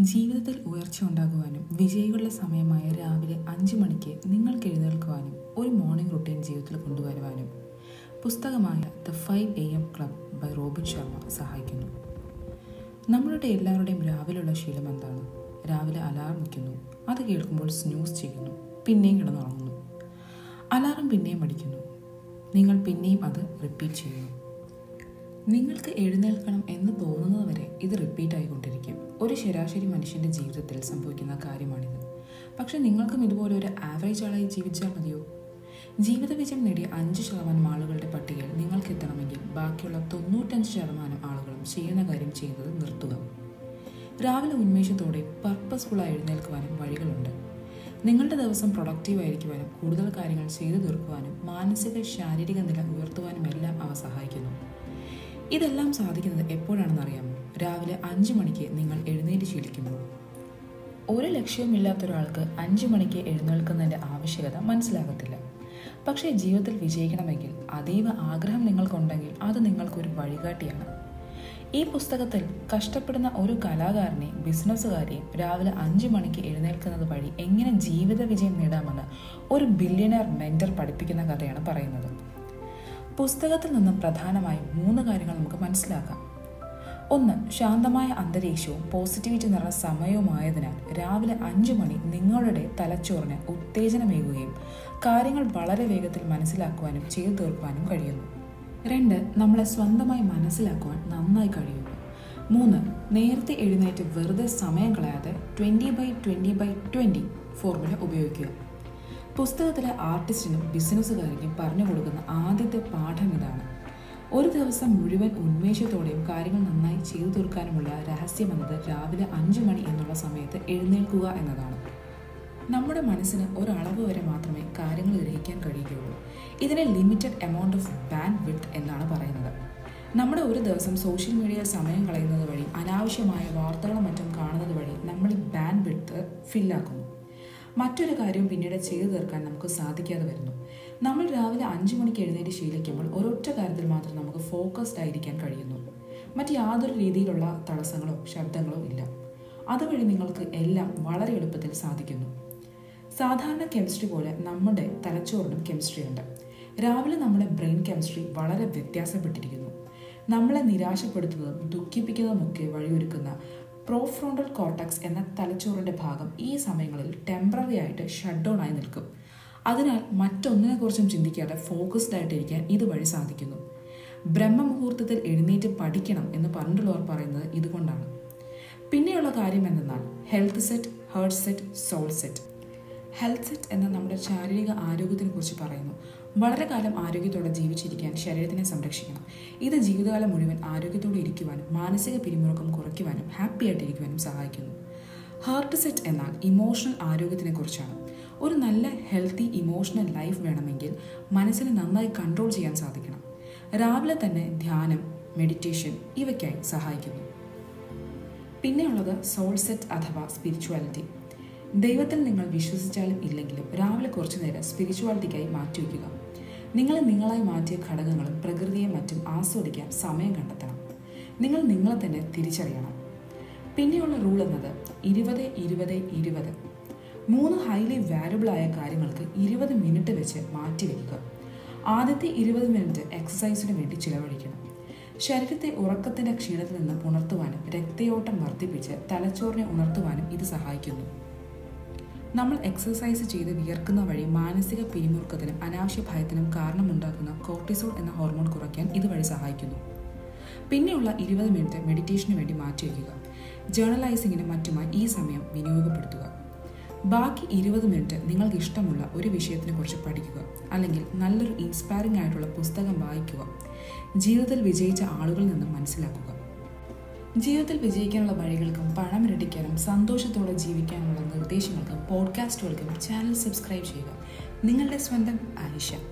ജീവിതത്തിൽ ഉയർച്ച ഉണ്ടാകുവാനും വിജയികളുടെ സമയമായ രാവിലെ അഞ്ച് മണിക്ക് നിങ്ങൾക്ക് എഴുന്നേൽക്കുവാനും ഒരു മോർണിംഗ് റുട്ടീൻ ജീവിതത്തിൽ കൊണ്ടുവരുവാനും പുസ്തകമായ the five A M club by Robin Sharma സഹായിക്കുന്നു നമ്മളുടെ എല്ലാവരുടെയും രാവിലെയുള്ള ശീലം എന്താണ് രാവിലെ അലാറം വയ്ക്കുന്നു അത് കേൾക്കുമ്പോൾ സ്നൂസ് ചെയ്യുന്നു പിന്നെയും കിടന്നുറങ്ങുന്നു അലാറം പിന്നെയും അടിക്കുന്നു നിങ്ങൾ പിന്നെയും അത് റിപ്പീറ്റ് ചെയ്യുന്നു നിങ്ങൾക്ക് എഴുന്നേൽക്കണം എന്ന് തോന്നുന്നത് വരെ ഇത് റിപ്പീറ്റ് ആയിക്കൊണ്ടിരിക്കും ഒരു ശരാശരി മനുഷ്യൻ്റെ ജീവിതത്തിൽ സംഭവിക്കുന്ന കാര്യമാണിത് പക്ഷെ നിങ്ങൾക്കും ഇതുപോലെ ഒരു ആവറേജ് ആളായി ജീവിച്ചാൽ മതിയോ ജീവിത വിജയം നേടിയ അഞ്ച് ശതമാനം ആളുകളുടെ പട്ടികയിൽ നിങ്ങൾക്ക് എത്തണമെങ്കിൽ ബാക്കിയുള്ള തൊണ്ണൂറ്റഞ്ച് ശതമാനം ആളുകളും ചെയ്യുന്ന കാര്യം ചെയ്യുന്നത് നിർത്തുക രാവിലെ ഉന്മേഷത്തോടെ പർപ്പസ്ഫുള്ളായി എഴുന്നേൽക്കുവാനും വഴികളുണ്ട് നിങ്ങളുടെ ദിവസം പ്രൊഡക്റ്റീവ് ആയിരിക്കുവാനും കൂടുതൽ കാര്യങ്ങൾ ചെയ്തു തീർക്കുവാനും മാനസിക ശാരീരിക നില ഉയർത്തുവാനും എല്ലാം അവ സഹായിക്കുന്നു ഇതെല്ലാം സാധിക്കുന്നത് എപ്പോഴാണെന്ന് അറിയാമോ രാവിലെ അഞ്ച് മണിക്ക് നിങ്ങൾ എഴുന്നേറ്റ് ശീലിക്കുമ്പോൾ ഒരു ലക്ഷ്യവുമില്ലാത്ത ഒരാൾക്ക് അഞ്ച് മണിക്ക് എഴുന്നേൽക്കുന്നതിൻ്റെ ആവശ്യകത മനസ്സിലാകത്തില്ല പക്ഷേ ജീവിതത്തിൽ വിജയിക്കണമെങ്കിൽ അതീവ ആഗ്രഹം നിങ്ങൾക്കുണ്ടെങ്കിൽ അത് നിങ്ങൾക്കൊരു വഴികാട്ടിയാണ് ഈ പുസ്തകത്തിൽ കഷ്ടപ്പെടുന്ന ഒരു കലാകാരനെയും ബിസിനസ്സുകാരെയും രാവിലെ അഞ്ച് മണിക്ക് എഴുന്നേൽക്കുന്നത് വഴി എങ്ങനെ ജീവിത വിജയം നേടാമെന്ന് ഒരു ബില്യണയർ മെൻറ്റർ പഠിപ്പിക്കുന്ന കഥയാണ് പറയുന്നത് പുസ്തകത്തിൽ നിന്നും പ്രധാനമായും മൂന്ന് കാര്യങ്ങൾ നമുക്ക് മനസ്സിലാക്കാം ഒന്ന് ശാന്തമായ അന്തരീക്ഷവും പോസിറ്റിവിറ്റി നിറഞ്ഞ സമയവുമായതിനാൽ രാവിലെ അഞ്ചു മണി നിങ്ങളുടെ തലച്ചോറിന് ഉത്തേജനമേകുകയും കാര്യങ്ങൾ വളരെ വേഗത്തിൽ മനസ്സിലാക്കുവാനും ചെയ്തു തീർക്കുവാനും കഴിയുന്നു രണ്ട് നമ്മളെ സ്വന്തമായി മനസ്സിലാക്കുവാൻ നന്നായി കഴിയുന്നു മൂന്ന് നേരത്തെ എഴുന്നേറ്റ് വെറുതെ സമയം കളയാതെ twenty by twenty by twenty formula ഉപയോഗിക്കുക പുസ്തകത്തിലെ ആർട്ടിസ്റ്റിനും ബിസിനസ്സുകാരിക്കും പറഞ്ഞു കൊടുക്കുന്ന ആദ്യത്തെ പാഠം ഇതാണ് ഒരു ദിവസം മുഴുവൻ ഉന്മേഷത്തോടെയും കാര്യങ്ങൾ നന്നായി ചെയ്തു തീർക്കാനുമുള്ള രഹസ്യമെന്നത് രാവിലെ അഞ്ച് മണി എന്നുള്ള സമയത്ത് എഴുന്നേൽക്കുക എന്നതാണ് നമ്മുടെ മനസ്സിന് ഒരളവ് വരെ മാത്രമേ കാര്യങ്ങൾ ഗ്രഹിക്കാൻ കഴിയുകയുള്ളൂ ഇതിനെ limited amount of bandwidth എന്നാണ് പറയുന്നത് നമ്മുടെ ഒരു ദിവസം സോഷ്യൽ മീഡിയയിൽ സമയം കളയുന്നത് വഴി അനാവശ്യമായ വാർത്തകളും മറ്റും കാണുന്നത് വഴി നമ്മൾ ഈ ബാൻഡ് വിത്ത് ഫില്ലാക്കുന്നു മറ്റൊരു കാര്യവും പിന്നീട് ചെയ്തു തീർക്കാൻ നമുക്ക് സാധിക്കാതെ വരുന്നു നമ്മൾ രാവിലെ അഞ്ച് മണിക്ക് എഴുന്നേറ്റ് ശീലിക്കുമ്പോൾ ഒരൊറ്റ കാര്യത്തിൽ മാത്രം നമുക്ക് ഫോക്കസ്ഡ് ആയിരിക്കാൻ കഴിയുന്നു മറ്റ് യാതൊരു രീതിയിലുള്ള തടസ്സങ്ങളോ ശബ്ദങ്ങളോ ഇല്ല അതുവഴി നിങ്ങൾക്ക് എല്ലാം വളരെ എളുപ്പത്തിൽ സാധിക്കുന്നു സാധാരണ കെമിസ്ട്രി പോലെ നമ്മുടെ തലച്ചോറിനും കെമിസ്ട്രി ഉണ്ട് രാവിലെ നമ്മുടെ ബ്രെയിൻ കെമിസ്ട്രി വളരെ വ്യത്യാസപ്പെട്ടിരിക്കുന്നു നമ്മളെ നിരാശപ്പെടുത്തുന്നതും ദുഃഖിപ്പിക്കുന്നതുമൊക്കെ വഴിയൊരുക്കുന്ന പ്രോഫ്രോണ്ടൽ കോർട്ടക്സ് എന്ന തലച്ചോറിന്റെ ഭാഗം ഈ സമയങ്ങളിൽ ടെമ്പററി ആയിട്ട് ഷട്ട് ഡൗൺ ആയി നിൽക്കും അതിനാൽ മറ്റൊന്നിനെക്കുറിച്ചും ചിന്തിക്കാതെ ഫോക്കസ്ഡ് ആയിട്ടിരിക്കാൻ ഇതുവഴി സാധിക്കുന്നു ബ്രഹ്മമുഹൂർത്തത്തിൽ എഴുന്നേറ്റ് പഠിക്കണം എന്ന് പണ്ടുള്ളവർ പറയുന്നത് ഇതുകൊണ്ടാണ് പിന്നെയുള്ള കാര്യം എന്തെന്നാൽ health set heart set soul set health set എന്ന നമ്മുടെ ശാരീരിക ആരോഗ്യത്തിനെ കുറിച്ച് പറയുന്നു വളരെ കാലം ആരോഗ്യത്തോടെ ജീവിച്ചിരിക്കാൻ ശരീരത്തിനെ സംരക്ഷിക്കണം ഇത് ജീവിതകാലം മുഴുവൻ ആരോഗ്യത്തോടെ ഇരിക്കുവാനും മാനസിക പിരിമുറുക്കം കുറയ്ക്കുവാനും ഹാപ്പി ആയിട്ടിരിക്കുവാനും സഹായിക്കുന്നു ഹാർട്ട് സെറ്റ് എന്നാൽ ഇമോഷണൽ ആരോഗ്യത്തിനെ കുറിച്ചാണ് ഒരു നല്ല ഹെൽത്തി ഇമോഷണൽ ലൈഫ് വേണമെങ്കിൽ മനസ്സിനെ നന്നായി കൺട്രോൾ ചെയ്യാൻ സാധിക്കണം രാവിലെ തന്നെ ധ്യാനം മെഡിറ്റേഷൻ ഇവയ്ക്കായി സഹായിക്കുന്നു പിന്നെയുള്ളത് സോൾ സെറ്റ് അഥവാ സ്പിരിച്വാലിറ്റി ദൈവത്തിൽ നിങ്ങൾ വിശ്വസിച്ചാലും ഇല്ലെങ്കിലും രാവിലെ കുറച്ചു നേരം സ്പിരിച്വാലിറ്റിക്കായി മാറ്റിവെക്കുക നിങ്ങൾ നിങ്ങളായി മാറ്റിയ ഘടകങ്ങളും പ്രകൃതിയെ മറ്റും ആസ്വദിക്കാൻ സമയം കണ്ടെത്തണം നിങ്ങൾ നിങ്ങളെ തന്നെ തിരിച്ചറിയണം പിന്നെയുള്ള റൂൾ എന്നത് ഇരുപത് ഇരുപത് ഇരുപത് മൂന്ന് ഹൈലി വാല്യുബിൾ ആയ കാര്യങ്ങൾക്ക് ഇരുപത് മിനിറ്റ് വെച്ച് മാറ്റിവെക്കുക ആദ്യത്തെ ഇരുപത് മിനിറ്റ് എക്സസൈസിന് വേണ്ടി ചിലവഴിക്കണം ശരീരത്തെ ഉറക്കത്തിൻ്റെ ക്ഷീണത്തിൽ നിന്ന് ഉണർത്തുവാനും രക്തയോട്ടം വർദ്ധിപ്പിച്ച് തലച്ചോറിനെ ഉണർത്തുവാനും ഇത് സഹായിക്കുന്നു നമ്മൾ എക്സസൈസ് ചെയ്ത് വിയർക്കുന്ന വഴി മാനസിക പിരിമുറുക്കത്തിനും അനാവശ്യ ഭയത്തിനും കാരണമുണ്ടാക്കുന്ന കോർട്ടിസോൾ എന്ന ഹോർമോൺ കുറയ്ക്കാൻ ഇതുവഴി സഹായിക്കുന്നു പിന്നെയുള്ള ഇരുപത് മിനിറ്റ് മെഡിറ്റേഷന് വേണ്ടി മാറ്റിവെക്കുക ജേർണലൈസിങ്ങിനും മറ്റുമായി ഈ സമയം വിനിയോഗപ്പെടുത്തുക ബാക്കി ഇരുപത് മിനിറ്റ് നിങ്ങൾക്ക് ഇഷ്ടമുള്ള ഒരു വിഷയത്തിനെ കുറിച്ച് പഠിക്കുക അല്ലെങ്കിൽ നല്ലൊരു ഇൻസ്പയറിംഗ് ആയിട്ടുള്ള പുസ്തകം വായിക്കുക ജീവിതത്തിൽ വിജയിച്ച ആളുകളിൽ നിന്നും മനസ്സിലാക്കുക ജീവിതത്തിൽ വിജയിക്കാനുള്ള വഴികൾക്കും പണം ഇരട്ടിക്കാനും സന്തോഷത്തോടെ ജീവിക്കാനുള്ള നിർദ്ദേശങ്ങൾക്കും പോഡ്കാസ്റ്റുകൾക്കും ചാനൽ സബ്സ്ക്രൈബ് ചെയ്യുക നിങ്ങളുടെ സ്വന്തം ആയിഷ